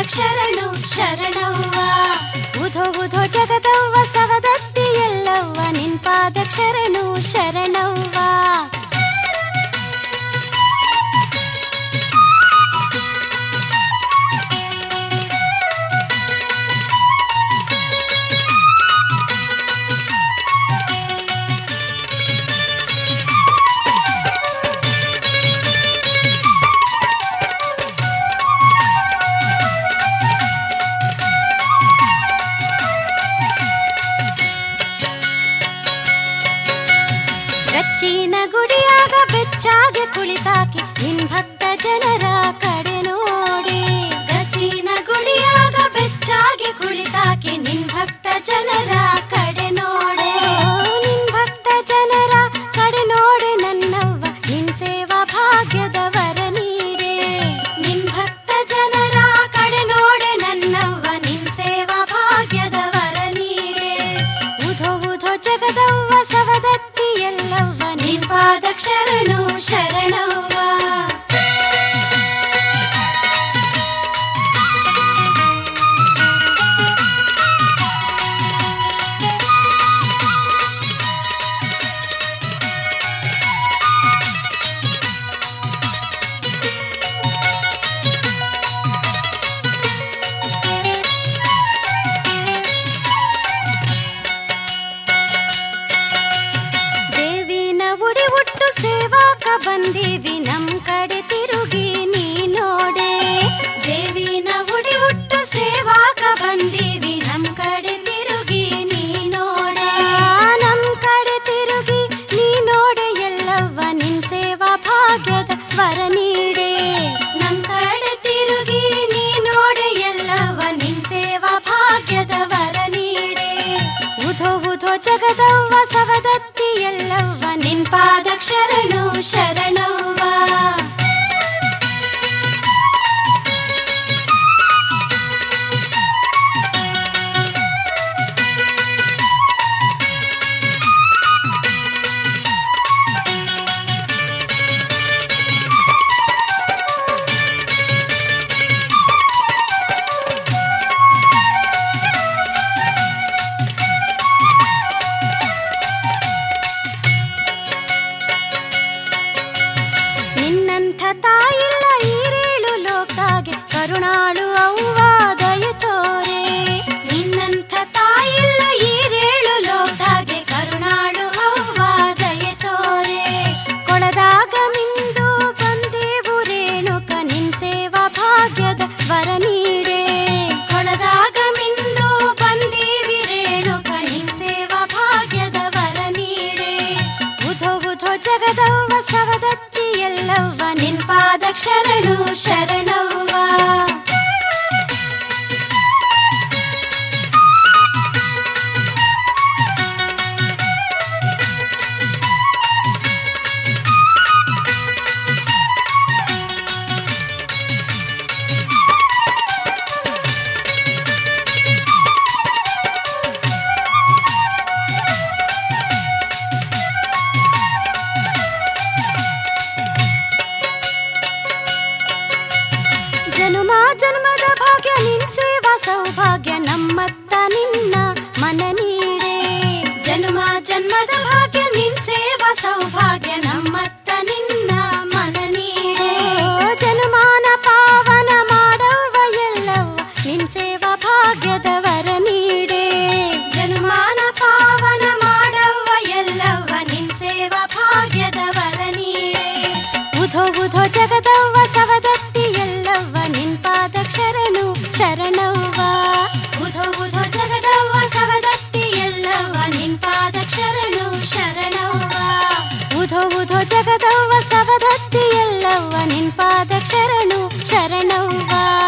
ಶರಣು ಶರಣವ್ವ ಉಧೋ ಉಧೋ ಜಗದವ್ವ ಸವದತ್ತಿ ಎಲ್ಲವ್ವ ನಿನ್ ಪಾದ ಶರಣು ಶರಣವ್ವ ಗಚ್ಚಿನ ಗುಡಿಯಾಗ ಬೆಚ್ಚಾಗೆ ಕುಳಿತಾಕಿ ನಿನ್ ಭಕ್ತ ಜನರ ಕಡೆ ನೋಡಿ ಗಚ್ಚಿನ ಗುಡಿಯಾಗ ಬೆಚ್ಚಾಗೆ ಕುಳಿತಾಕಿ ನಿನ್ ಭಕ್ತ ಜನರ ಕಡೆ ನೋಡೆ ನಿನ್ ಭಕ್ತ ಜನರ ಕಡೆ ನೋಡೆ ನನ್ನವ್ವ ನಿನ್ ಸೇವಾ ಭಾಗ್ಯದ ವರ ನೀಡೆ ನಿನ್ ಭಕ್ತ ಜನರ ಕಡೆ ನೋಡೆ ನನ್ನವ್ವ ನಿನ್ ಸೇವಾ ಭಾಗ್ಯದ ವರ ನೀಡೆ ಉಧೋ ಉಧೋ ಜಗದವ್ವ ಸವದತ್ತಿ ಎಲ್ಲವ್ವ ನಿನ್ ಪಾದ ಶರಣು ಶರಣವ್ವ ದೇವಿನ ಉಡಿ ಉಟ್ಟು ಸೇವಾಕ ಬಂದೀವಿ ನಮ್ ಕಡೆ ತಿರುಗಿ ನೀ ನೋಡೆ ದೇವಿನ ಉಡಿ ಉಟ್ಟು ಸೇವಾಕ ಬಂದೀವಿ ನಮ್ ಕಡೆ ತಿರುಗಿ ನೀ ನೋಡೆ ನಮ್ ಕಡೆ ತಿರುಗಿ ನೀ ನೋಡೆ ಎಲ್ಲವ್ವ ನಿನ್ ಸೇವಾ ಭಾಗ್ಯದ ವರ ನೀಡೆ ನಮ್ ಕಡೆ ತಿರುಗಿ ನೀ ನೋಡೆ ಎಲ್ಲವ್ವ ನಿನ್ ಸೇವಾ ಭಾಗ್ಯದ ವರ ನೀಡೆ ಉಧೋ ಉಧೋ ಜಗದವ್ವ ಸವದತ್ತಿ ಎಲ್ಲವ್ವ ನಿನ್ ಪಾದ ಶರಣು ಶರಣವ್ವ ನಿನ್ನಂಥ ತಾಯಿಲ್ಲ ಈರೇಳು ಲೋಕಾಗೆ ಕರುಣಾಳು ಅವ್ವ ದಯ ತೋರೆ ನಿನ್ನಂಥ ತಾಯಿಲ್ಲ ಈರೇಳು ಲೋಕಾಗೆ ಕರುಣಾಳು ಅವ್ವ ದಯ ತೋರೆ ಕೊಳದಾಗ ಮಿಂದು ಬಂದೇವು ರೇಣುಕ ನಿನ್ ಸೇವಾ ಭಾಗ್ಯದ ವರ ನೀಡೆ ಕೊಳದಾಗ ಮಿಂದು ಬಂದೀವಿ ರೇಣುಕ ನಿನ್ ಸೇವಾ ಭಾಗ್ಯದ ವರ ನೀಡೆ ಉಧೋ ಉಧೋ ಜಗದವ್ವ ಸವದತ್ತಿ ಎಲ್ಲವ್ವ ನಿನ್ ಪಾದ ಶರಣು ಶರಣವ್ವ ಜನುಮ ಜನ್ಮದ ಭಾಗ್ಯ ನಿನ್ ಸೇವಾ ಸೌಭಾಗ್ಯ ನಮ್ಮತ್ತ ನಿನ್ನ ಮನ ನೀಡೆ ಜನುಮ ಜನ್ಮದ ಭಾಗ್ಯ ನಿನ್ ಸೇವಾ ಸೌಭಾಗ್ಯ ನಮ್ಮತ್ತ ನಿನ್ನ ಮನ ನೀಡೆ ಜನುಮಾನ ಪಾವನ ಮಾಡವ್ವ ಎಲ್ಲವ್ವ ನಿನ್ ಸೇವಾ ಭಾಗ್ಯದ ವರ ನೀಡೆ ಜನುಮಾನ ಪಾವನ ಮಾಡವ್ವ ಎಲ್ಲವ್ವ ನಿನ್ ಸೇವಾ ಭಾಗ್ಯದ ವರ ನೀಡೆ ಉಧೋ ಉಧೋ ಜಗದವ್ವ ಸವದತ್ತಿ ಎಲ್ಲವ್ವ ನಿನ್ ಪಾದ ಶರಣು ಶರಣವ್ವ ಉಧೋ ಉಧೋ ಜಗದವ್ವ ಸವದತ್ತಿ ಎಲ್ಲವ್ವ ನಿನ್ ಪಾದ ಶರಣು ಶರಣವ್ವ ಉಧೋ ಉಧೋ ಜಗದವ್ವ ಸವದತ್ತಿ ಎಲ್ಲವ್ವ ನಿನ್ ಪಾದ ಶರಣು ಶರಣವ್ವ